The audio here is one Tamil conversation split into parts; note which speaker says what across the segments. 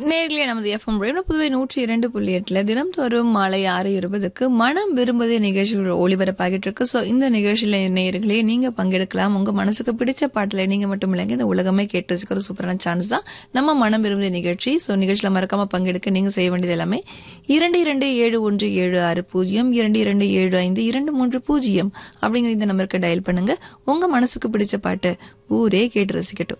Speaker 1: நேர்களே நமது எஃப்எம் ரேடியோ புதுவை நூற்றி இரண்டு புள்ளி எட்டுல தினம்தோறும் மாலை ஆறு இருபதுக்கு மனம் விரும்புதே நிகழ்ச்சிகள் ஒளிபரப்பாகிட்டு இருக்கு ஸோ இந்த நிகழ்ச்சியில நேயர்களே நீங்க பங்கெடுக்கலாம் உங்க மனசுக்கு பிடிச்ச பாட்டுல நீங்க மட்டும் இல்லைங்க இந்த உலகமே கேட்டு வச்சுக்கிற ஒரு சூப்பரான சான்ஸ் தான் நம்ம மனம் விரும்புதே நிகழ்ச்சி ஸோ நிகழ்ச்சியில மறக்காம பங்கெடுக்க நீங்க செய்ய வேண்டியது எல்லாமே இரண்டு இரண்டு ஏழு ஒன்று ஏழு ஆறு பூஜ்ஜியம் இரண்டு இரண்டு ஏழு ஐந்து இரண்டு மூன்று பூஜ்ஜியம் அப்படிங்கிற இந்த நம்பருக்கு டயல் பண்ணுங்க உங்க மனசுக்கு பிடிச்ச பாட்டு ஊரே கேட்டு ரசிக்கட்டும்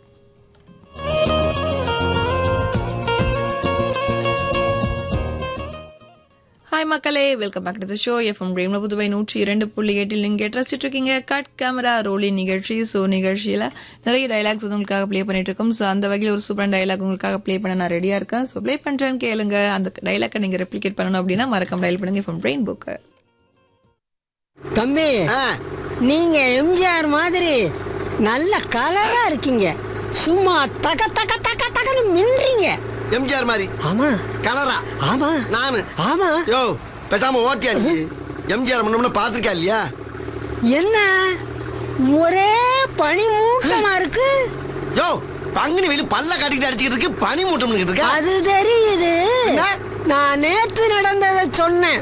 Speaker 1: ஹாய் மக்களே welcome back to the show FM ரேம்ல புதுவை நூற்றி இரண்டு புள்ளி எட்டில் நீங்க கேட்டு ரசிச்சுட்டு இருக்கீங்க கட் கேமரா ரோலி நிகழ்ச்சி ஸோ நிகழ்ச்சியில நிறைய டைலாக்ஸ் வந்து உங்களுக்காக ப்ளே பண்ணிட்டு இருக்கோம் ஸோ அந்த வகையில் ஒரு சூப்பரான டைலாக் உங்களுக்காக ப்ளே பண்ண நான் ரெடியா இருக்கேன் ஸோ ப்ளே பண்றேன்னு கேளுங்க அந்த டைலாக்கை நீங்க ரெப்ளிகேட் பண்ணணும் அப்படின்னா மறக்காம டயல் பண்ணுங்க எஃப்எம் பிரெயின் புக்கு
Speaker 2: தம்பி
Speaker 3: ஆ,
Speaker 2: நீங்க எம்ஜிஆர் மாதிரி நல்ல கலரா இருக்கீங்க சும்மா தக தக தக தகன்னு மின்றீங்க
Speaker 3: எம்ஜிஆர் மாதிரி
Speaker 2: ஆமா
Speaker 3: கலரா
Speaker 2: ஆமா
Speaker 3: நானு
Speaker 2: ஆமா
Speaker 3: யோ பேசாம ஓட்டியாச்சு எம்ஜிஆர் முன்ன பாத்திருக்கா இல்லையா
Speaker 2: என்ன ஒரே பனி மூட்டமா இருக்கு
Speaker 3: யோ பங்குனி வெளி பல்ல காட்டிக்கிட்டு அடிச்சுக்கிட்டு இருக்கு பனி மூட்டம் இருக்கா
Speaker 2: அது தெரியுது
Speaker 3: என்ன?
Speaker 2: நான் நேத்து நடந்ததை சொன்னேன்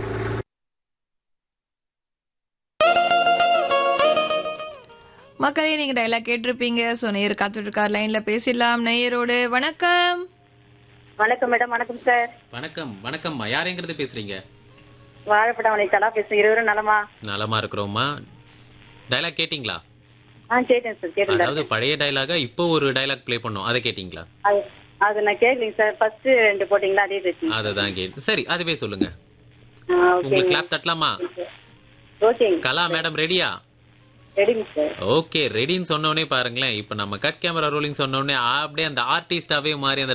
Speaker 1: மக்களே நீங்க டைலாக் கேட்டிருப்பீங்க ஸோ நேயர் காத்துட்டு இருக்கார் லைன்ல பேசிடலாம் நேயரோடு வணக்கம்
Speaker 4: வணக்கம் மேடம் வணக்கம் சார்
Speaker 5: வணக்கம் வணக்கம்மா யாருங்கிறது பேசுறீங்க
Speaker 4: வாழைப்படம் வளைத்தலா பேசுறேன் இருவரும் நலமா
Speaker 5: நலமா இருக்கிறோம்மா டைலாக் கேட்டிங்களா
Speaker 4: ஆ கேட்டேன் சார் கேட்டேன்
Speaker 5: அதாவது பழைய டைலாக இப்போ ஒரு டைலாக் ப்ளே பண்ணோம் அதை கேட்டிங்களா
Speaker 4: அது அது நான் கேட்கலைங்க சார் ஃபர்ஸ்ட் ரெண்டு போட்டீங்களா அதே பேசுங்க
Speaker 5: அதை தான் கேட்டு சரி அதுவே சொல்லுங்க
Speaker 4: ஆ,
Speaker 5: உங்களுக்கு
Speaker 4: ஓகேங்க
Speaker 5: கிளாப் தட்டலாமா
Speaker 4: ஓகேங்க
Speaker 5: கலா மேடம் ரெடியா
Speaker 4: ரெடிங்க சார்
Speaker 5: ஓகே ரெடின்னு சொன்னோடனே பாருங்களேன் இப்போ நம்ம கட் கேமரா ரோலிங் சொன்னோடனே அப்படியே அந்த ஆர்டிஸ்டாவே மாறி அந்த